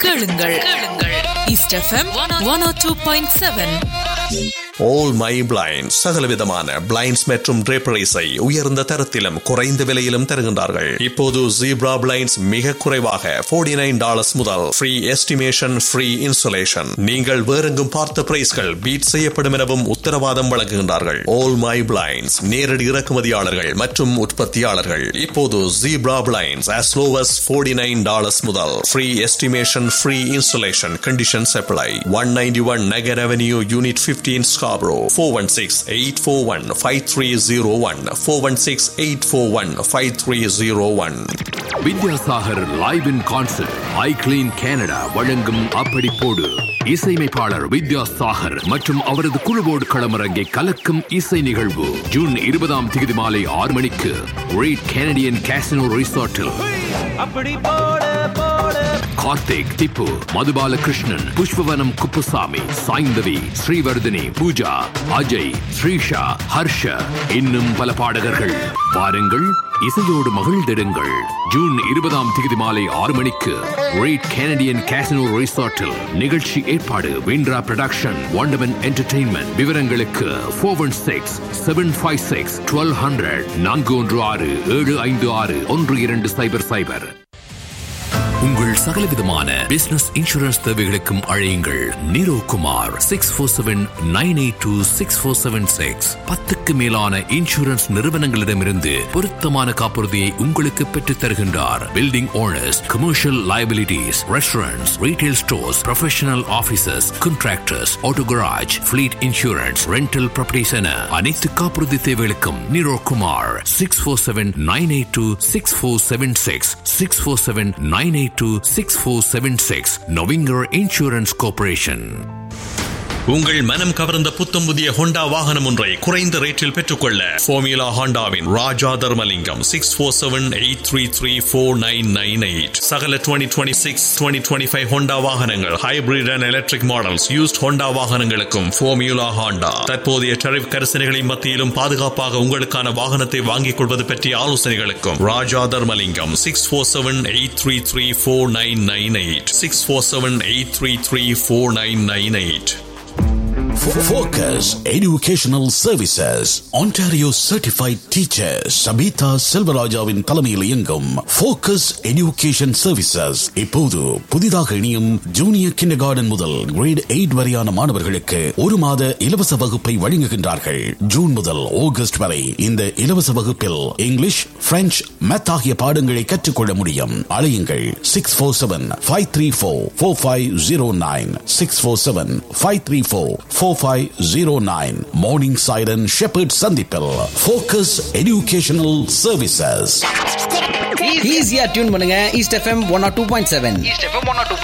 கேளுங்கள் கேளுங்கள் East FM one O two point seven all my blind சகலவிதமான blinds மற்றும் draperies-ஐ உயர்ந்த தரத்திலும் குறைந்த விலையிலும் தருகின்றார்கள் இப்போது ஜீப்ரா பிளைண்ட்ஸ் மிக குறைவாக 49 நைன் டாலர்ஸ் முதல் ஃப்ரீ எஸ்டிமேஷன் ஃப்ரீ இன்சுலேஷன் நீங்கள் வேறெங்கும் பார்த்த பிரைஸ்கள் பீட் செய்யப்படும் எனவும் உத்தரவாதம் வழங்குகின்றார்கள் ஆல் மை பிளைண்ட்ஸ் நேரடி இறக்குமதியாளர்கள் மற்றும் உற்பத்தியாளர்கள் இப்போது zebra blinds as low as 49 nine dollars முதல் free estimation free insulation conditions apply one ninety one Nugget avenue unit 15 Scarborough 416-841-5301 416-841-5301 Vidyasagar live in concert I clean Canada வழங்கும் அப்படி போடு இசையமைப்பாளர் வித்யாசாகர் மற்றும் அவரது குழுவோடு களமிறங்கி கலக்கும் இசை நிகழ்வு ஜூன் இருபதாம் தேதி மாலை ஆறு மணிக்கு ரீட் கனடியன் கேசினோ ரிசார்ட்டில் அப்படி போடு போடு கார்த்திக் திப்பு மதுபாலகிருஷ்ணன் புஷ்பவனம் குப்புசாமி சாய்ந்தவி ஸ்ரீவர்தினி பூஜா அஜய் ஸ்ரீஷா ஹர்ஷ இன்னும் பல பாடகர்கள் வாருங்கள் இசையோடு மகிழ்ந்திடுங்கள் ஜூன் இருபதாம் தேதி மாலை ஆறு மணிக்கு ரேட் கனடியன் கேசினோ ரிசார்ட்டில் நிகழ்ச்சி ஏற்பாடு விண்ட்ரா ப்ரொடக்ஷன் வாண்டமன் என்டர்டெயின்மெண்ட் விவரங்களுக்கு four one six seven five six twelve hundred நான்கு ஒன்று ஆறு ஏழு ஐந்து ஆறு ஒன்று இரண்டு சைபர் சைபர் உங்கள் சகலவிதமான பிசினஸ் இன்சூரன்ஸ் தேவைகளுக்கும் அழையுங்கள் Neero Kumar six four seven nine eight two six four seven six பத்துக்கு மேலான இன்சூரன்ஸ் நிறுவனங்களிடமிருந்து பொருத்தமான காப்புறுதியை உங்களுக்கு பெற்றுத் தருகின்றார் building owners commercial liabilities, restaurants, retail stores, professional offices, contractors, auto garage, fleet insurance, rental properties என அனைத்து காப்புறுதி தேவைகளுக்கும் Neero Kumar six four seven nine eight two six four seven six six four seven nine eight two six four seven six நொவிங்கர் insurance corporation உங்கள் மனம் கவர்ந்த புத்தம் புதிய ஹோண்டா வாகனம் ஒன்றை குறைந்த ரேட்டில் பெற்றுக்கொள்ள ஃபோமியூலா ஹோண்டாவின் Raja Dharmalingam six four seven eight three three four nine nine eight சகல twenty twenty six twenty twenty five Honda வாகனங்கள் hybrid and electric models used Honda வாகனங்களுக்கும் ஃபோமியூலா ஹோண்டா தற்போதைய டரிஃப் கரிசனைகளின் மத்தியிலும் பாதுகாப்பாக உங்களுக்கான வாகனத்தை வாங்கிக் கொள்வது பற்றிய ஆலோசனைகளுக்கும் Raja Dharmalingam six four seven eight three three four nine nine eight six four seven eight three three four nine nine eight Focus Educational Services Ontario Certified Teacher Sabita செல்வராஜாவின் தலைமையில் இயங்கும் Focus Education Services இப்போது புதிதாக இணையும் ஜூனியர் கிண்டர் கார்டன் முதல் grade eight வரையான மாணவர்களுக்கு ஒரு மாத இலவச வகுப்பை வழங்குகின்றார்கள் ஜூன் முதல் ஆகஸ்ட் வரை இந்த இலவச வகுப்பில் இங்கிலீஷ் பிரெஞ்சு மேத் ஆகிய பாடங்களை கற்றுக்கொள்ள முடியும் அழையுங்கள் six four seven five three four four five zero nine six four seven five three four four five zero nine Morningside Sheppard சந்திப்பில் ஃபோக்கஸ் எஜுகேஷனல் சர்வீசஸ் ஈஸியா டியூன் பண்ணுங்க East FM one O two point seven